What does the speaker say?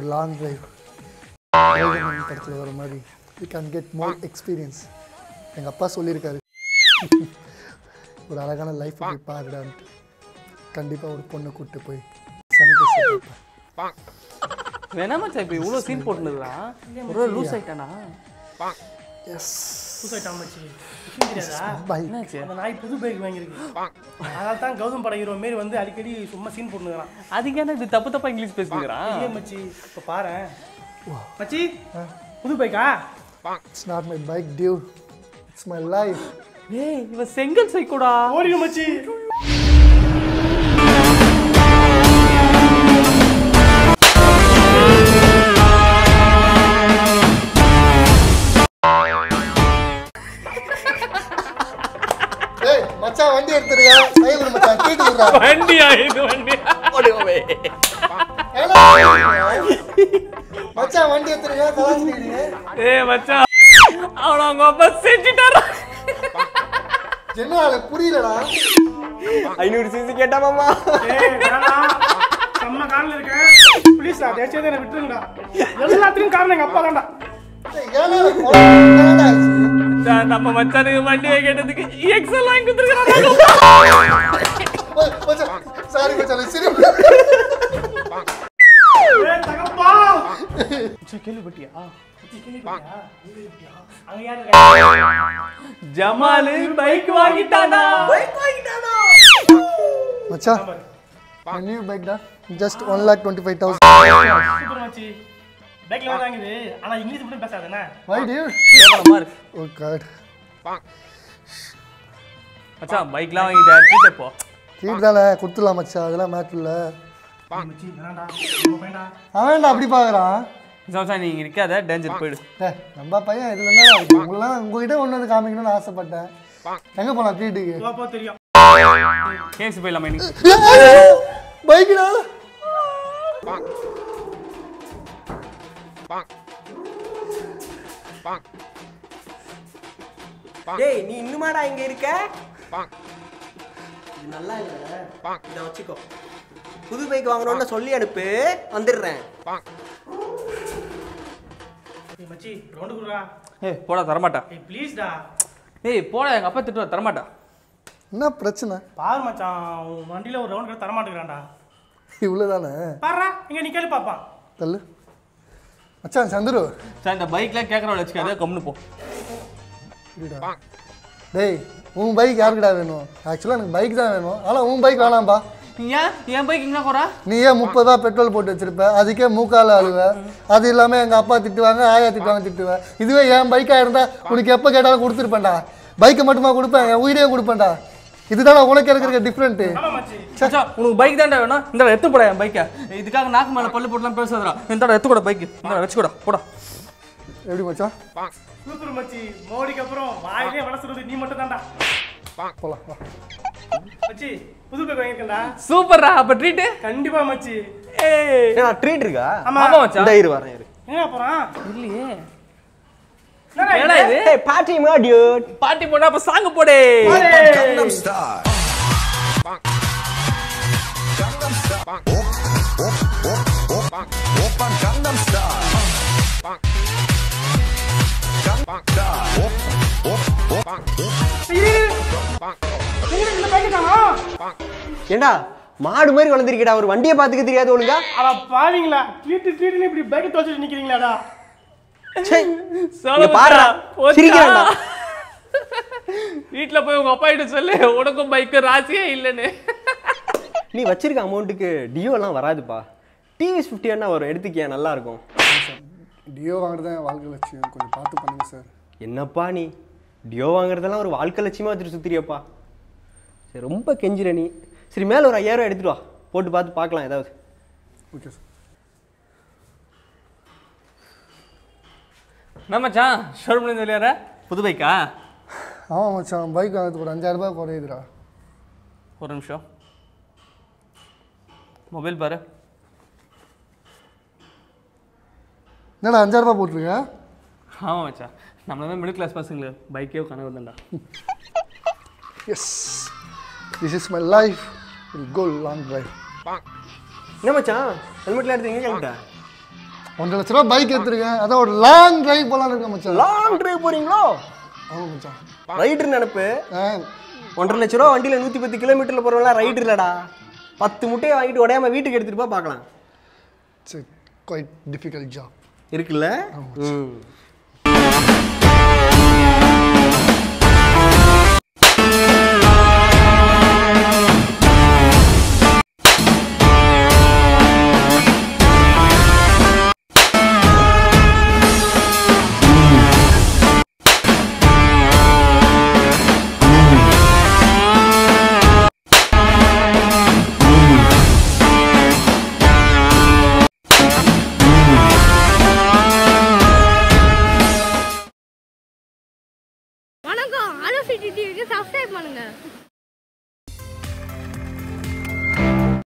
ஒரு long drive படத்தில் வர மாதிரி you can get more experience எங்கள் அப்பா சொல்லியிருக்காரு ஒரு அழகான லைஃப் போய் பாருடான்ட்டு கண்டிப்பாக ஒரு பொண்ணை கூப்பிட்டு போய் சன்ரைஸ் பார்ப்பேன் வேணா மச்சான் இப்போ இவ்வளோ சீன் போட்டுருந்தான் ஒரு லூஸ் ஆயிட்டானா எஸ் சூசைட் ஆமாச்சு விஷயம் தெரியாதா பைக் என்னாச்சு அந்த நாய் புது பைக் வாங்கியிருக்கு அதனால தான் கௌதம் படம் ஹீரோ மாரி வந்து அடிக்கடி சும்மா சீன் போட்டுக்கிறான் அதுக்கு என்ன இது தப்பு தப்பா இங்கிலீஷ் பேசுகிறான் இல்லையே மச்சி இப்போ பாரு மச்சி புது பைக்கா it's not my bike dude it's my life ஏய் இவன் செங்கல் சைக்கோடா ஓடிடு மச்சி ஏய் மச்சான் வண்டி எடுத்துருங்க சைக்கிள் மச்சான் கீட்டு விடுறா வண்டியா இது வண்டி மச்சான் வண்டி எடுத்துருங்க கலாச்சிக்கிறீங்க ஏய் மச்சான் அவன அவங்க அப்பா செஞ்சுட்டாரா என்ன ஆளு புரியலடா ஐநூறு சிசி கேட்டா மாமா ஏய் வேணாம் செம்ம காரில் இருக்கேன் ப்ளீஸ்டா தயவுசெய்து என்னை விட்டுருங்கடா எல்லாத்துக்கும் காரணம் எங்கள் அப்பா தான்டா ஏய், ஏன்னா என்னடா ஆச்சு? மச்சான், நம்ம மச்சானுக்கு வண்டி கேட்டதுக்கு எக்ஸல் வாங்கி கொடுத்துருக்காங்க ஓய், மச்சான் சாரி மச்சான் சரி ஏய் தகப்பா கேள்விப்பட்டியா மச்சி, கேள்விப்பட்டியா கேள்விப்பட்டியா அங்க யாரு இருக்கா? ஜமாலு பைக் வாங்கிட்டானா மச்சான் my new bike டா just one lakh twenty five thousand super மச்சி பைக்ல வந்து வாங்குது ஆனா இங்கிலீஷ் மட்டும் பேசாதேண்ணே வை டியூ கேவலமா இருக்கு ஓ காட் மச்சான் பைக்லாம் வாங்கிட்டேன் ட்ரீட் எப்போ கீட் தானே கொடுத்துடலாம் மச்சான் அதெல்லாம் மேட்ரு இல்லை மச்சி வேணாம்டா நம்ம பையன்டா அவன் அப்படி பார்க்குறான் மச்சான் நீ இங்க இருக்காத டேஞ்சர் போயிடு ஏ நம்ம பையன் இதுல இருந்தா இருக்கு உங்களெல்லாம் உங்ககிட்ட ஒன்று வந்து காமிக்கணும்னு ஆசைப்பட்டேன் எங்க போலாம் ட்ரீட்டுக்கு போ, போ தெரியும் கேஸ் போயிடலாமா நீ பைக்குடா டேய் நீ இன்னுமாடா இங்க இருக்க இது நல்லா இல்ல இத வச்சுக்கோ புது பைக் வாங்கணும்னு சொல்லி அனுப்பு வந்துடுறேன் ஏய் மச்சி ரவுண்டு குடுறா ஏய் போடா தரமாட்டா ஏய் ப்ளீஸ்டா ஏய் போடா எங்க அப்பா திட்டுவா தரமாட்டா என்ன பிரச்சனை பாரு மச்சான் உன் வண்டியில ஒரு ரவுண்ட் கூட தரமாட்டேங்கிறான்டா இவ்வளோதானே பாருடா இங்க நீ கேள்வி பாப்பான் தள்ளு மச்சான் சந்துரு சார் இந்த பைக்லாம் கேட்கறவள வச்சுக்காத கம்னு போ இருடா. டேய் உன் பைக் யாருக்குடா வேணும் ஆக்சுவலாக எனக்கு பைக் தான் வேணும் ஆனால் உன் பைக் வேணாம்பா நீ ஏன் என் பைக் எங்க போறா நீ ஏன் முப்பது ரூபா பெட்ரோல் போட்டு வச்சிருப்ப அதுக்கே மூக்கால அழுவ அது இல்லாமல் எங்கள் அப்பா திட்டுவாங்க ஆயா திட்டுவாங்க திட்டுவேன் இதுவே என் பைக்காக இருந்தால் உனக்கு எப்போ கேட்டாலும் கொடுத்துருப்பேன்டா பைக்கை மட்டுமா கொடுப்பேன் என் உயிரையும் கொடுப்பேன்டா இதுதானே உனக்கு இருக்கிற டிஃப்ரெண்ட்டு ஆமா மச்சி மச்சான் உனக்கு பைக் தான்டா வேணும் இந்த எடுத்து போடா என் பைக்கை இதுக்காக நாக்கு மேல பல்லு போட்டுலாம் பேசாதடா இந்த எடுத்து கூட பைக் இந்த வச்சுக்கூடா போடா எப்படி மச்சான் சூப்பர் மச்சி மோடிக்கு அப்புறம் வாயிலே வள சொல்றது நீ மட்டும் தான்டா போகலாம் வா மச்சி புது பைக் வாங்கியிருக்கேன்டா சூப்பர்ரா அப்ப ட்ரீட் கண்டிப்பா மச்சி ஏய் ஏன்னா ட்ரீட் இருக்கா ஆமா ஆமா மச்சான் இந்த இரு வரேன் இரு எங்க போறான் இல்லையே என்னடா என்னடா இது? இது ஏய் பாட்டி மா டியூட் பாட்டி போனா அப்ப சாங்க போடே Gangnam Style. Gangnam Style. Op, op, op, op. Oppa Gangnam Style. Gangnam Style. Op, op, op, op. எங்க இந்த பைக் காணோம் ஏண்டா மாடு மாதிரி வளர்ந்துருக்கடா ஒரு வண்டியை பார்த்துக்க தெரியாது ஒழுங்கா அட பாவீங்களா ட்ரீட் ட்ரீட்னு இப்படி பைக் துவச்சிட்டு நிக்கிறீங்களாடா ச்சே. சொல்ல இங்க பாருடா போச்சா? சிரிக்கிறான்டா வீட்ல போய் உங்க அப்பா கிட்ட சொல்லு உனக்கும் பைக்கு ராசியே இல்லைன்னு நீ வச்சிருக்க அமௌண்ட்டுக்கு டியோ எல்லாம் வராதுப்பா டிவிஎஸ் ஃபிஃப்டி என்ன வரும் எடுத்துக்கியா நல்லா இருக்கும் டியோ வாங்குறது தான் என் வாழ்க்கை லட்சியம் கொஞ்சம் பார்த்து பண்ணுங்க சார் என்னப்பா நீ டியோ வாங்குறதெல்லாம் ஒரு வாழ்க்கை லட்சியமா வச்சுட்டு சுத்திரியப்பா சரி ரொம்ப கெஞ்சிர நீ சரி மேலே ஒரு ஐயாயிரம் எடுத்துட்டு வா போட்டு பார்த்து பார்க்கலாம் ஏதாவது ஓகே சார் என்ன மச்சான் ஷோரூம்ல இருந்து வெளியார புது பைக்கா ஆமாம் மச்சான் பைக் வாங்குறதுக்கு ஒரு அஞ்சாயிரம் ரூபாய் குறையுதுடா ஒரு நிமிஷம் மொபைல் பாரு என்னடா அஞ்சாயிரம் ரூபாய் போட்டிருக்க ஆமா மச்சான் நம்மள மாதிரி மிடில் கிளாஸ் பசங்களுக்கு பைக்கே கனவு தான்டா yes this is my life will go long drive என்ன மச்சான் ஹெல்மெட்ல எடுத்து எங்கே கிளம்பிட்ட ஒன்றரை லட்ச ரூபா பைக் எடுத்துருக்கேன் அதான் ஒரு லாங் டிரைவ் போலான்னு இருக்கேன் மச்சான் லாங் டிரைவ் போறீங்களோ ஆமாம் மச்சான் ரைடர் நினப்பு ஆ ஒன்றரை லட்ச ரூபா வண்டியில் நூற்றி பத்து கிலோமீட்டரில் போகிறவங்களாம் ரைடர் இல்லடா பத்து முட்டையை வாங்கிட்டு உடையாம வீட்டுக்கு எடுத்துட்டு போய் பார்க்கலாம் இட்ஸ் குவைட் டிஃபிகல்ட் ஜாப் இருக்குல்ல ம் வணக்கம் ஆலோசி டிவிக்கு சப்ஸ்கிரைப் பண்ணுங்க